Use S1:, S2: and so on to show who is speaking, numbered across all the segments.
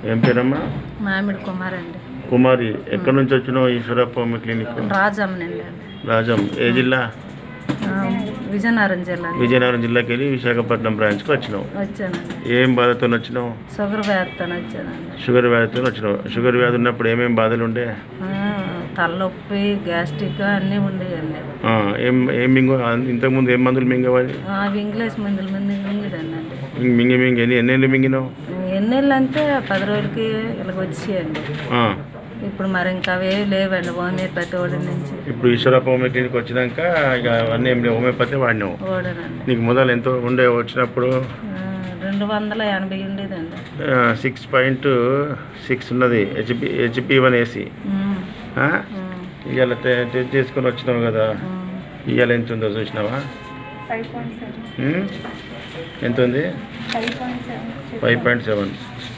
S1: ఏం పేరమ్మా
S2: మామిడి కుమార్ అండి
S1: కుమారి ఎక్కడి నుంచి వచ్చినావు ఈశ్వరప్ప క్లినిక్
S2: రాజమ్మనండి అండి
S1: రాజం ఏ జిల్లా
S2: ఆ, విజయనగరం జిల్లా అండి.
S1: విజయనగరం జిల్లాకి వెళ్ళి విశాఖపట్నం బ్రాంచ్కి వచ్చినావు
S2: వచ్చానండి
S1: ఏం బాధతో వచ్చినావు
S2: షుగర్ వ్యాధితో వచ్చానండి
S1: షుగర్ వ్యాధితో వచ్చినావు షుగర్ వ్యాధి ఉన్నప్పుడు ఏమేమి బాధలు ఉండే
S2: ఆ, తలనొప్పి గ్యాస్ట్రిక్ అన్నీ ఉండేయండి
S1: ఆ, ఏం ఏం మింగు ఇంతకుముందు ఏం మందులు మింగవాలి
S2: అవి ఇంగ్లీష్ మందుల మంది మింగిదండి
S1: మింగి మింగి మింగి ఎన్ని ఎన్నేళ్ళు మింగినావు
S2: ఎన్నెళ్ళు అంటే పది రోజులకి ఇలాగ వచ్చేయండి
S1: ఆ,
S2: ఇప్పుడు మరి ఇంకా అవే లేవండి హోమియోపతి ఓడి నుంచి
S1: ఇప్పుడు ఈశ్వరప్ప హోమియో క్లినిక్ వచ్చినాక ఇక అవన్నీ ఏం లేవు హోమియోపతి వాడినావు
S2: ఓడనండి
S1: నీకు మొదలు ఎంతో ఉండే వచ్చినప్పుడు
S2: ఆ, రెండు వందల ఎనభై ఉండేదండి
S1: సిక్స్ పాయింట్ సిక్స్ ఉన్నది హెచ్పి హెచ్పి వన్ ఏసీ
S2: ఉమ్, ఉమ్,
S1: ఇవాళ టెస్ట్ చేసుకొని వచ్చినావు కదా
S2: ఉమ్.
S1: ఇవాళ ఎంత ఉందో చూసినావా ఉమ్? ఎంత ఉంది ఫైవ్ పాయింట్ సెవెన్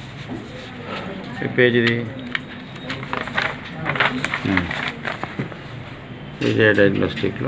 S1: ఈ పేజీది ఉమ్. విజయ డయాగ్నోస్టిక్లో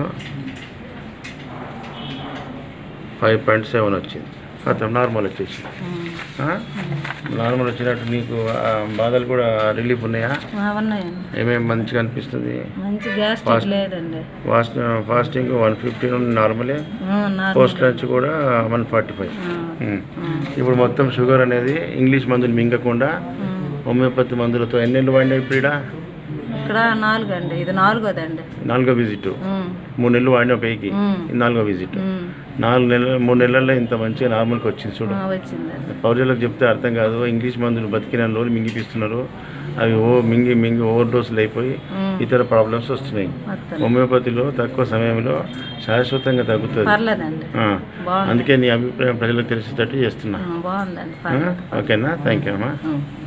S1: ఫైవ్ పాయింట్ సెవెన్ వచ్చింది మొత్తం నార్మల్ వచ్చేసి
S2: ఉమ్.
S1: ఆ? నార్మల్ వచ్చినట్టు నీకు ఆ బాధలు కూడా రిలీఫ్ ఉన్నాయా
S2: ఆ, ఉన్నాయండి
S1: ఏమేమి మంచిగా అనిపిస్తుంది
S2: మంచి గ్యాస్ట్రిక్ లేదండి
S1: ఫాస్ట్ ఫాస్టింగ్ వన్ ఫిఫ్టీన్ నార్మలే
S2: ఆ, నార్మల్.
S1: పోస్ట్ లంచ్ కూడా వన్ ఫార్టీ ఫైవ్
S2: ఆ, ఆ,
S1: ఇప్పుడు మొత్తం షుగర్ అనేది ఇంగ్లీష్ మందులు మింగకుండా
S2: ఆ.
S1: హోమియోపతి మందులతో ఎన్నెళ్ళు వాడినావు ఇప్పుడు ఈడ?
S2: ఇక్కడ నాలుగు అండి ఇది నాలుగోదండి
S1: నాలుగో విజిట్
S2: ఉమ్,
S1: మూడు నెలలు వాడినావు పైకి
S2: ఉమ్,
S1: ఇది నాలుగో విజిట్
S2: ఉమ్.
S1: నాలుగు నెలలు మూడు నెలల్లో ఇంత మంచిగా నార్మల్కి వచ్చింది చూడు
S2: ఆ, వచ్చిందండి
S1: పౌరులకు చెప్తే అర్థం కాదు ఇంగ్లీష్ మందులు బతికిన రోజులు మింగిపిస్తున్నారు అవి ఓ మింగి మింగి ఓవర్ డోసులు అయిపోయి
S2: ఉమ్,
S1: ఇతర ప్రాబ్లమ్స్ వస్తున్నాయి
S2: మొత్తం
S1: హోమియోపతిలో తక్కువ సమయంలో శాశ్వతంగా తగ్గుతుంది
S2: పర్లేదండి
S1: ఆ,
S2: బాగుంది
S1: అందుకే నీ అభిప్రాయం ప్రజలకు తెలిసేటట్టు చేస్తున్నా
S2: ఆ, బాగుందండి
S1: ఆ,
S2: పర్లేదు
S1: ఓకేనా థ్యాంక్ యూ అమ్మా
S2: ఉమ్.